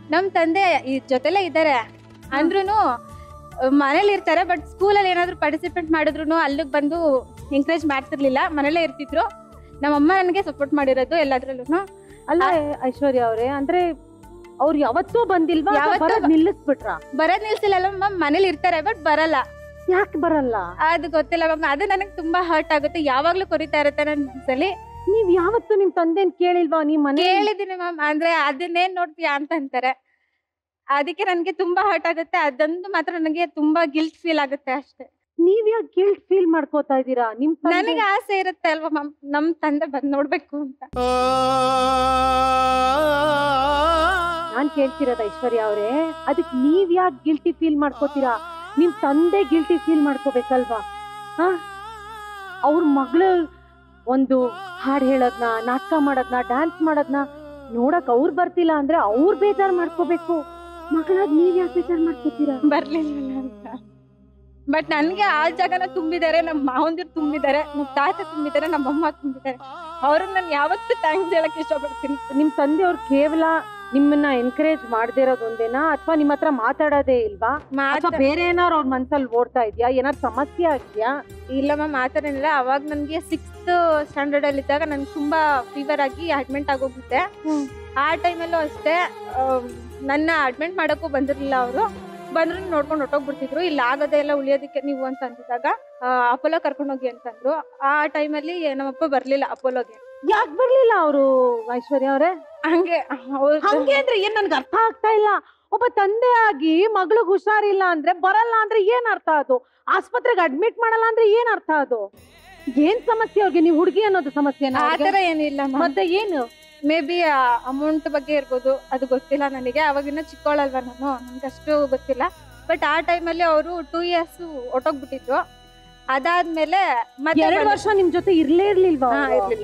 ನಮ್ಮ ತಂದೆ ಈ ಜೊತೆಲೇ ಇದ್ದಾರೆ ಅಂದ್ರೂ ಮನೇಲಿ ಇರ್ತಾರೆ ಬಟ್ ಸ್ಕೂಲಲ್ಲಿ ಏನಾದ್ರು ಪಾರ್ಟಿಸಿಪೇಟ್ ಮಾಡಿದ್ರು ಅಲ್ಲಿಗೆ ಬಂದು ಎಂಕರೇಜ್ ಮಾಡ್ತಿರ್ಲಿಲ್ಲ ಮನೇಲೇ ಇರ್ತಿದ್ರು ನಮ್ಮಮ್ಮ ನನಗೆ ಸಪೋರ್ಟ್ ಮಾಡಿರೋದು ಎಲ್ಲದ್ರಲ್ಲೂ ಅಲ್ಲ ಐಶ್ವರ್ಯ ಅವ್ರೆ ಅಂದ್ರೆ ಅವ್ರು ಯಾವತ್ತೂ ಬಂದಿಲ್ವಾ ಅಥವಾ ಯಾವತ್ತೂ ಬರೋದ್ ಬ- ನಿಲ್ಲಿಸ್ಬಿಟ್ರ ಬರೋದ್ ನಿಲ್ಸಿಲ್ಲ ಮ್ಯಾಮ್ ಮನೇಲಿ ಇರ್ತಾರೆ ಬಟ್ ಬರಲ್ಲ ಯಾಕೆ ಬರಲ್ಲ ಅದು ಗೊತ್ತಿಲ್ಲ ಮ್ಯಾಮ್ ಅದು ನನಗೆ ತುಂಬಾ ಹರ್ಟ್ ಆಗುತ್ತೆ ಯಾವಾಗ್ಲೂ ಕೊರಿತಾ ಇರುತ್ತೆ ನನ್ನ ಮನ್ಸಲ್ಲಿ ನೀವ್ ಯಾವತ್ತೂ ನಿಮ್ ತಂದೆನ್ ಕೇಳಿಲ್ವಾ ನಿಮ್ ಮನೆ ಕೇಳಿದೀನಿ ಮ್ಯಾಮ್ ಅಂದ್ರೆ ಅದನ್ನೇನ್ ನೋಡ್ತೀಯಾ ಅಂತ ಅಂತಾರೆ ಅದಕ್ಕೆ ನನ್ಗೆ ತುಂಬಾ ಹರ್ಟ್ ಆಗುತ್ತೆ ಅದೊಂದು ಮಾತ್ರ ನನಗೆ ತುಂಬಾ ಗಿಲ್ಟ್ ಫೀಲ್ ಆಗುತ್ತೆ ಅಷ್ಟೇ ನೀವ್ ಯಾಕೆ ಗಿಲ್ಟ್ ಫೀಲ್ ಮಾಡ್ಕೋತಾ ಇದೀರಾ ನಿಮ್ ತಂದೆ- ನನಗೆ ಆಸೆ ಇರುತ್ತೆ ಅಲ್ವಾ ಮ್ಯಾಮ್ ನಮ್ ತಂದೆ ಬಂದ್ ನೋಡ್ಬೇಕು ಅಂತ ನಾನ್ ಕೇಳ್ತಿರೋದು ಐಶ್ವರ್ಯ ಅವ್ರೆ ಅದಕ್ ನೀವ್ ಯಾಕೆ ಗಿಲ್ಟಿ ಫೀಲ್ ಮಾಡ್ಕೋತೀರಾ ನಿಮ್ ತಂದೆ ಗಿಲ್ಟಿ ಫೀಲ್ ಮಾಡ್ಕೋಬೇಕಲ್ವಾ ಹಾ ಅವ್ರ ಮಗಳು ಒಂದು ಹಾಡ್ ಹೇಳೋದ್ನ ನಾಟಕ ಮಾಡೋದ್ನ ಡ್ಯಾನ್ಸ್ ಮಾಡೋದ್ನ ನೋಡಕ್ ಅವ್ರು ಬರ್ತಿಲ್ಲ ಅಂದ್ರೆ ಅವ್ರು ಬೇಜಾರ್ ಮಾಡ್ಕೋಬೇಕು ಮಗಳಾಗ್ ನೀವ್ ಯಾಕೆ ಬೇಜಾರ್ ಮಾಡ್ಕೋತೀರಾ ಬರ್ಲಿಲ್ಲ ಅಂತ ಬಟ್ ನನ್ಗೆ ಆ ಜಾಗನ ತುಂಬಿದ್ದಾರೆ ನಮ್ಮ ಮಾವಂದಿರು ತುಂಬಿದ್ದಾರೆ ನಮ್ಮ ತಾತ ತುಂಬಿದ್ದಾರೆ ನಮ್ಮ ಅಮ್ಮ ತುಂಬಿದ್ದಾರೆ ಅವ್ರನ್ನ ನಾನು ಯಾವತ್ತೂ ಥ್ಯಾಂಕ್ಸ್ ಹೇಳಕ್ ಇಷ್ಟಪಡ್ತೀನಿ ನಿಮ್ ತಂದೆಯವ್ರು ಕೇವಲ ನಿಮ್ಮನ್ನ ಎನ್ಕರೇಜ್ ಮಾಡದೇ ಇರೋದು ಒಂದೇನಾ ಅಥವಾ ನಿಮ್ ಹತ್ರ ಮಾತಾಡೋದೇ ಇಲ್ವಾ ಅಥವಾ ಮಾತಾ ಬೇರೆ ಏನಾರು ಅವ್ರ ಮನ್ಸಲ್ಲಿ ಓಡ್ತಾ ಇದ್ಯಾ ಏನಾದ್ರು ಸಮಸ್ಯೆ ಆಗಿದ್ಯಾ ಇಲ್ಲ ಮ್ಯಾಮ್ ಆ ಥರ ಏನಿಲ್ಲ ಅವಾಗ ನನಗೆ ಸಿಕ್ಸ್ತ್ ಸ್ಟ್ಯಾಂಡರ್ಡ್ ಅಲ್ಲಿ ಇದ್ದಾಗ ನನ್ಗೆ ತುಂಬಾ ಫೀವರ್ ಆಗಿ ಅಡ್ಮಿಟ್ ಆಗೋಗಿದ್ದೆ ಆ ಟೈಮಲ್ಲೂ ಅಷ್ಟೇ ಆಮ್, ನನ್ನ ಅಡ್ಮಿಟ್ ಮಾಡೋಕ್ಕೂ ಬಂದಿರಲಿಲ್ಲ ಅವರು ಬಂದ್ರು ನೋಡ್ಕೊಂಡು ಹೊಟ್ಟೋಗ್ಬಿಡ್ತಿದ್ರು ಇಲ್ಲ ಆಗೋದೇ ಎಲ್ಲ ಉಳಿಯೋದಕ್ಕೆ ನೀವು ಅಂತ ಅಂದಿದ್ದಾಗ ಅಪೋಲೋ ಕರ್ಕೊಂಡೋಗಿ ಅಂತಂದ್ರು ಆ ಟೈಮಲ್ಲಿ ನಮ್ಮಪ್ಪ ಬರ್ಲಿಲ್ಲ ಅಪೋಲೋಗೆ ಯಾಕೆ ಬರ್ಲಿಲ್ಲ ಅವರು ಐಶ್ವರ್ಯ ಅವ್ರೆ ಹಂಗೆ ಅವ್ರು ಹಂಗೆ ಅಂದ್ರೆ ಏನ್ ನನ್ಗೆ ಅರ್ಥ ಆಗ್ತಾ ಇಲ್ಲ ಒಬ್ಬ ತಂದೆ ಆಗಿ ಮಗಳಿಗೆ ಹುಷಾರಿಲ್ಲ ಅಂದ್ರೆ ಬರಲ್ಲ ಅಂದ್ರೆ ಏನ್ ಅರ್ಥ ಅದು ಆಸ್ಪತ್ರೆಗೆ ಅಡ್ಮಿಟ್ ಮಾಡಲ್ಲ ಅಂದ್ರೆ ಏನ್ ಅರ್ಥ ಅದು ಏನ್ ಸಮಸ್ಯೆ ಅವ್ರಿಗೆ ನೀವು ಹುಡುಗಿ ಅನ್ನೋದು ಸಮಸ್ಯೆ ಆ ಥರ ಏನಿಲ್ಲ ಮತ್ತೆ ಏನು ಮೇ ಬಿ ಅಮೌಂಟ್ ಬಗ್ಗೆ ಇರ್ಬೋದು ಅದು ಗೊತ್ತಿಲ್ಲ ನನಗೆ ಅವಾಗಿನ್ನ ಚಿಕ್ಕವಳಲ್ವಾ ನಾನು ನನ್ಗೆ ಅಷ್ಟು ಗೊತ್ತಿಲ್ಲ ಬಟ್ ಆ ಟೈಮಲ್ಲಿ ಅವರು ಟೂ ಇಯರ್ಸ್ ಹೊಟ್ಟೋಗ್ಬಿಟ್ಟಿದ್ರು ಅದಾದ್ಮೇಲೆ ಮತ್ತೆ ಎರಡು ವರ್ಷ ನಿಮ್ ಜೊತೆ ಇರ್ಲೇ ಇರ್ಲಿಲ್ವಾ ಹಾ, ಅವ್ರು? ಇರ್ಲಿಲ್ಲ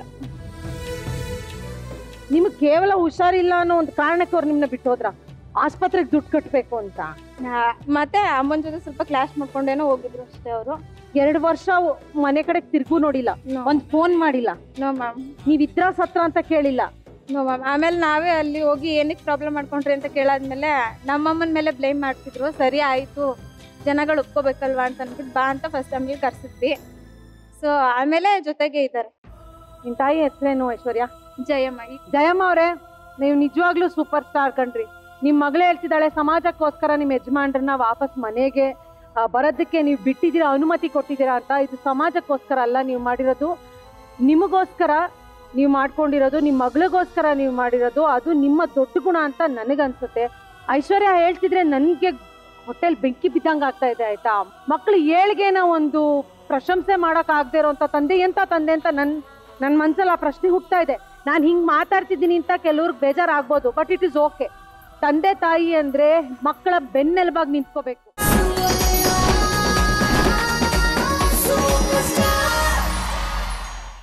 ನಿಮ್ಗ್ ಕೇವಲ ಹುಷಾರಿಲ್ಲ ಅನ್ನೋ ಒಂದು ಕಾರಣಕ್ಕೆ ಅವ್ರು ನಿಮ್ನ ಬಿಟ್ಟೋದ್ರ ಆಸ್ಪತ್ರೆಗೆ ದುಡ್ಡು ಕಟ್ಬೇಕು ಅಂತ ನಾ- ಮತ್ತೆ ಅಮ್ಮನ ಜೊತೆ ಸ್ವಲ್ಪ ಕ್ಲಾಸ್ ಮಾಡ್ಕೊಂಡೇನೋ ಹೋಗಿದ್ರು ಅಷ್ಟೇ ಅವರು ಎರಡು ವರ್ಷ ಮನೆ ಕಡೆ ತಿರ್ಗೂ ನೋಡಿಲ್ಲ ಒಂದ್ ಫೋನ್ ಮಾಡಿಲ್ಲ ನೋ ಮ್ಯಾಮ್ ನೀವ್ ಇದ್ರ ಸತ್ರ ಅಂತ ಕೇಳಿಲ್ಲ ನೋ ಮ್ಯಾಮ್ ಆಮೇಲೆ ನಾವೇ ಅಲ್ಲಿ ಹೋಗಿ ಏನಕ್ಕೆ ಪ್ರಾಬ್ಲಮ್ ಮಾಡ್ಕೊಂಡ್ರಿ ಅಂತ ಕೇಳಾದ್ಮೇಲೆ ನಮ್ಮಮ್ಮನ ಮೇಲೆ ಬ್ಲೇಮ್ ಮಾಡ್ತಿದ್ರು ಸರಿ ಆಯ್ತು ಜನಗಳು ಒಪ್ಕೋಬೇಕಲ್ವಾ ಅಂತ ಅಂದ್ಬಿಟ್ಟು ಬಾ ಅಂತ ಫಸ್ಟ್ ಟೈಮ್ಗೆ ಕರ್ಸಿದ್ವಿ ಸೊ ಆಮೇಲೆ ಜೊತೆಗೆ ಇದ್ದಾರೆ ನಿಮ್ ತಾಯಿ ಹೆಸರೇನು ಐಶ್ವರ್ಯ ಜಯಮ್ಮ ಈ ಜಯಮ್ಮ ಅವ್ರೆ ನೀವು ನಿಜವಾಗ್ಲೂ ಸೂಪರ್ ಸ್ಟಾರ್ ಕಣ್ರಿ ನಿಮ್ ಮಗಳೇ ಹೇಳ್ತಿದ್ದಾಳೆ ಸಮಾಜಕ್ಕೋಸ್ಕರ ನಿಮ್ ಯಜಮಾನ್ರನ್ನ ವಾಪಸ್ ಮನೆಗೆ ಆ, ಬರೋದಕ್ಕೆ ನೀವು ಬಿಟ್ಟಿದ್ದೀರಾ ಅನುಮತಿ ಕೊಟ್ಟಿದ್ದೀರಾ ಅಂತ ಇದು ಸಮಾಜಕ್ಕೋಸ್ಕರ ಅಲ್ಲ ನೀವು ಮಾಡಿರೋದು ನಿಮಗೋಸ್ಕರ ನೀವು ಮಾಡ್ಕೊಂಡಿರೋದು ನಿಮ್ಮ ಮಗಳಿಗೋಸ್ಕರ ನೀವು ಮಾಡಿರೋದು ಅದು ನಿಮ್ಮ ದೊಡ್ಡ ಗುಣ ಅಂತ ನನಗನ್ಸುತ್ತೆ ಐಶ್ವರ್ಯ ಹೇಳ್ತಿದ್ರೆ ನನಗೆ ಹೊಟ್ಟೆಲ್ ಬೆಂಕಿ ಬಿದ್ದಂಗೆ ಆಗ್ತಾ ಇದೆ ಆಯ್ತಾ ಮಕ್ಳು ಏಳ್ಗೆನ ಒಂದು ಪ್ರಶಂಸೆ ಮಾಡಕ್ ಆಗದೆ ಇರೋಂಥ ತಂದೆ ಎಂತ ತಂದೆ ಅಂತ ನನ್ ನನ್ನ ಮನ್ಸಲ್ಲಿ ಆ ಪ್ರಶ್ನೆ ಹುಟ್ತಾ ಇದೆ ನಾನು ಹಿಂಗ್ ಮಾತಾಡ್ತಿದ್ದೀನಿ ಅಂತ ಕೆಲವ್ರಿಗೆ ಬೇಜಾರಾಗ್ಬೋದು ಬಟ್ ಇಟ್ ಇಸ್ ಓಕೆ ತಂದೆ ತಾಯಿ ಅಂದ್ರೆ ಮಕ್ಕಳ ಬೆನ್ನೆಲುಬಾಗಿ ನಿಂತ್ಕೋಬೇಕು